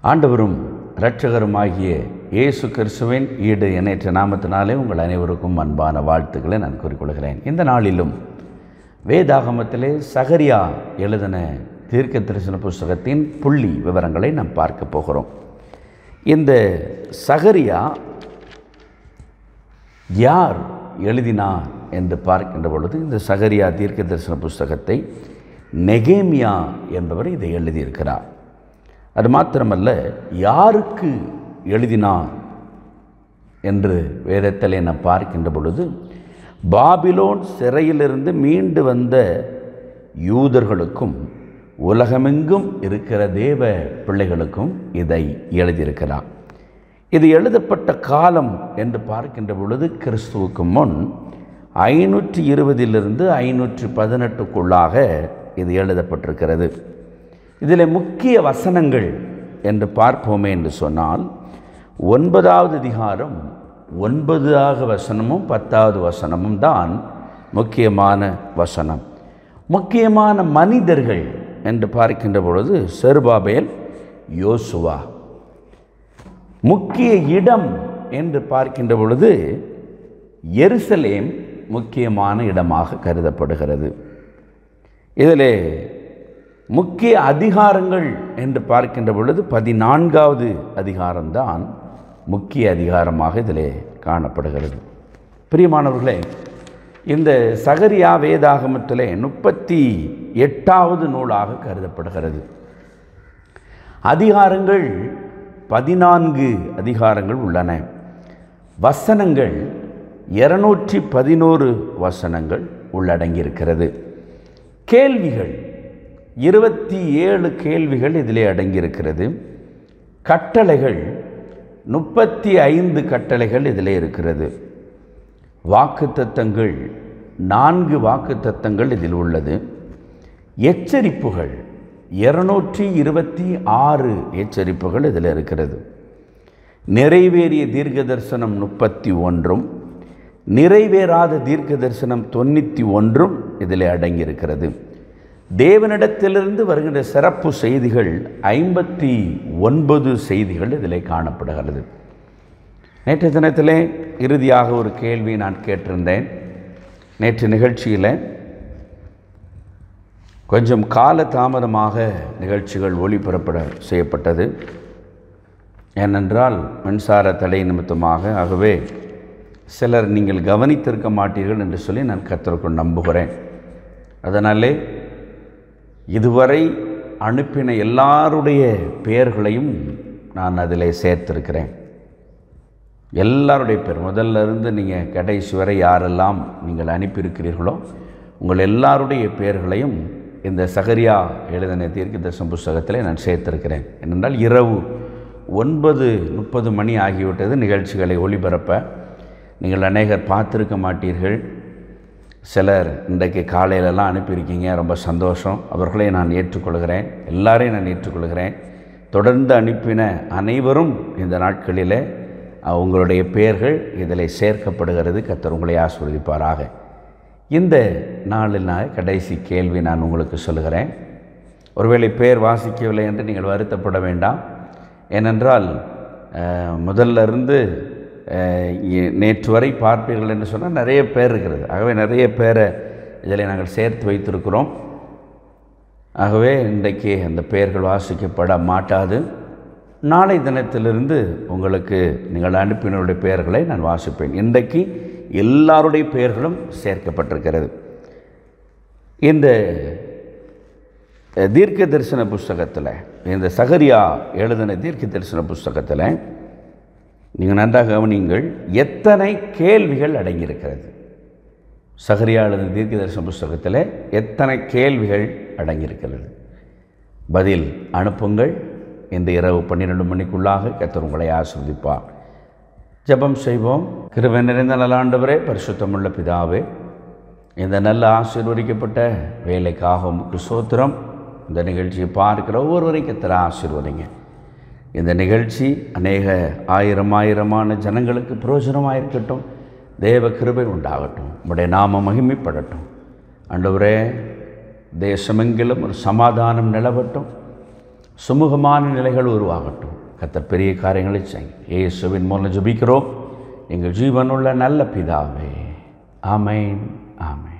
ஆண்டவரும் இரட்சகருமாகிய இயேசு கிறிஸ்துவின் ஈடு எண்ணற்ற நாமத்தினாலே உங்கள் அனைவருக்கும் அன்பான வாழ்த்துக்களை நான் கூறிக்கொள்கிறேன் இந்த நாளிலும் வேதாகமத்திலே சகரியா எழுதின தீர்க்க தரிசன புஸ்தகத்தின் புள்ளி விவரங்களை நாம் பார்க்க போகிறோம் இந்த சகரியா யார் எழுதினார் என்று பார்க்கின்ற பொழுது இந்த சகரியா தீர்க்க தரிசன புஸ்தகத்தை நெகேமியா என்பவர் இதை எழுதியிருக்கிறார் அது மாத்திரமல்ல யாருக்கு எழுதினார் என்று வேதத்தில் நாம் பார்க்கின்ற பொழுது பாபிலோன் சிறையிலிருந்து மீண்டு வந்த யூதர்களுக்கும் உலகமெங்கும் இருக்கிற தேவ பிள்ளைகளுக்கும் இதை எழுதியிருக்கிறார் இது எழுதப்பட்ட காலம் என்று பார்க்கின்ற பொழுது கிறிஸ்துவுக்கு முன் ஐநூற்றி இருபதிலிருந்து ஐநூற்றி பதினெட்டுக்குள்ளாக இது எழுதப்பட்டிருக்கிறது இதில் முக்கிய வசனங்கள் என்று பார்ப்போமே என்று சொன்னால் ஒன்பதாவது அதிகாரம் ஒன்பதாவது வசனமும் பத்தாவது வசனமும் தான் முக்கியமான வசனம் முக்கியமான மனிதர்கள் என்று பார்க்கின்ற பொழுது செருபாபேல் யோசுவா முக்கிய இடம் என்று பார்க்கின்ற பொழுது எருசலேம் முக்கியமான இடமாக கருதப்படுகிறது இதில் முக்கிய அதிகாரங்கள் என்று பார்க்கின்ற பொழுது பதினான்காவது அதிகாரம்தான் முக்கிய அதிகாரமாக இதில் காணப்படுகிறது பிரியமானவர்களே இந்த சகரியா வேதாகமத்திலே முப்பத்தி எட்டாவது நூலாக கருதப்படுகிறது அதிகாரங்கள் பதினான்கு அதிகாரங்கள் உள்ளன வசனங்கள் இருநூற்றி பதினோரு வசனங்கள் உள்ளடங்கியிருக்கிறது கேள்விகள் இருபத்தி ஏழு கேள்விகள் இதிலே அடங்கியிருக்கிறது கட்டளைகள் முப்பத்தி ஐந்து கட்டளைகள் இதிலே இருக்கிறது வாக்குத்தத்தங்கள் நான்கு வாக்குத்தத்தங்கள் இதில் உள்ளது எச்சரிப்புகள் இருநூற்றி இருபத்தி ஆறு எச்சரிப்புகள் இதில் இருக்கிறது நிறைவேறிய தீர்க்க தரிசனம் முப்பத்தி ஒன்றும் நிறைவேறாத தீர்க்க தரிசனம் தொண்ணூற்றி ஒன்றும் இதில் அடங்கியிருக்கிறது தேவனிடத்திலிருந்து வருகின்ற சிறப்பு செய்திகள் ஐம்பத்தி ஒன்பது செய்திகள் இதில் காணப்படுகிறது நேற்று தினத்திலே இறுதியாக ஒரு கேள்வி நான் கேட்டிருந்தேன் நேற்று நிகழ்ச்சியில் கொஞ்சம் கால தாமதமாக நிகழ்ச்சிகள் ஒளிபரப்பட செய்யப்பட்டது ஏனென்றால் மின்சார தடை நிமித்தமாக ஆகவே சிலர் நீங்கள் கவனித்திருக்க மாட்டீர்கள் என்று சொல்லி நான் கத்தருக்குள் நம்புகிறேன் அதனாலே இதுவரை அனுப்பின எல்லாருடைய பெயர்களையும் நான் அதில் சேர்த்திருக்கிறேன் எல்லாருடைய பேர் முதல்ல இருந்து நீங்கள் கடைசி வரை யாரெல்லாம் நீங்கள் அனுப்பியிருக்கிறீர்களோ உங்கள் எல்லாருடைய பெயர்களையும் இந்த சகரியா எழுதின தீர்க்க தரிசன புஸ்தகத்தில் நான் சேர்த்திருக்கிறேன் ஏனென்றால் இரவு ஒன்பது முப்பது மணி ஆகிவிட்டது நிகழ்ச்சிகளை ஒளிபரப்ப நீங்கள் அநேகர் பார்த்துருக்க மாட்டீர்கள் சிலர் இன்றைக்கு காலையிலலாம் அனுப்பியிருக்கீங்க ரொம்ப சந்தோஷம் அவர்களை நான் ஏற்றுக்கொள்கிறேன் எல்லாரையும் நான் ஏற்றுக்கொள்கிறேன் தொடர்ந்து அனுப்பின அனைவரும் இந்த நாட்களில் உங்களுடைய பெயர்கள் இதில் சேர்க்கப்படுகிறது கத்தர் உங்களை ஆஸ்வதிப்பாராக இந்த நாளில் நான் கடைசி கேள்வி நான் உங்களுக்கு சொல்லுகிறேன் ஒருவேளை பேர் வாசிக்கவில்லை என்று நீங்கள் வருத்தப்பட வேண்டாம் ஏனென்றால் முதல்ல இருந்து நேற்று வரை பார்ப்பீர்கள் என்று சொன்னால் நிறைய பேர் இருக்கிறது ஆகவே நிறைய பேரை இதில் நாங்கள் சேர்த்து வைத்திருக்கிறோம் ஆகவே இன்றைக்கு அந்த பெயர்கள் வாசிக்கப்பட மாட்டாது நாளை தினத்திலிருந்து உங்களுக்கு நீங்கள் அனுப்பினருடைய பெயர்களை நான் வாசிப்பேன் இன்றைக்கு எல்லாருடைய பெயர்களும் சேர்க்கப்பட்டிருக்கிறது இந்த தீர்க்க தரிசன புஸ்தகத்தில் இந்த சகரியா எழுதின தீர்க்க தரிசன புஸ்தகத்தில் நீங்கள் நன்றாக கவனிங்கள் எத்தனை கேள்விகள் அடங்கியிருக்கிறது சகரியா எழுதின தீர்க்க தரிசன புஸ்தகத்தில் எத்தனை கேள்விகள் அடங்கியிருக்கிறது பதில் அனுப்புங்கள் இந்த இரவு பன்னிரெண்டு மணிக்குள்ளாக கத்தர் உங்களை ஆஸ்வதிப்பார் ஜபம் செய்வோம் கிருபை நிறைந்த நல்லாண்டவரே பரிசுத்தமுள்ள பிதாவே இந்த நல்ல ஆசீர்வதிக்கப்பட்ட வேலைக்காக உமக்கு சோத்திரம் இந்த நிகழ்ச்சியை பார்க்கிற ஒவ்வொருவரையும் கத்தர ஆசீர்வதிங்க இந்த நிகழ்ச்சி அநேக ஆயிரம் ஆயிரமான ஜனங்களுக்கு பிரயோஜனமாக இருக்கட்டும் தேவ கிருபை உண்டாகட்டும் உடைய நாம மகிமைப்படட்டும் ஆண்டவரே தேசமெங்கிலும் ஒரு சமாதானம் நிலவட்டும் சுமூகமான நிலைகள் உருவாகட்டும் கத்தர் பெரிய காரியங்களை செய்யும் இயேசுவின் மூலம் ஜெபிக்கிறோம் எங்கள் ஜீவனுள்ள நல்ல பிதாவே ஆமென் ஆமென்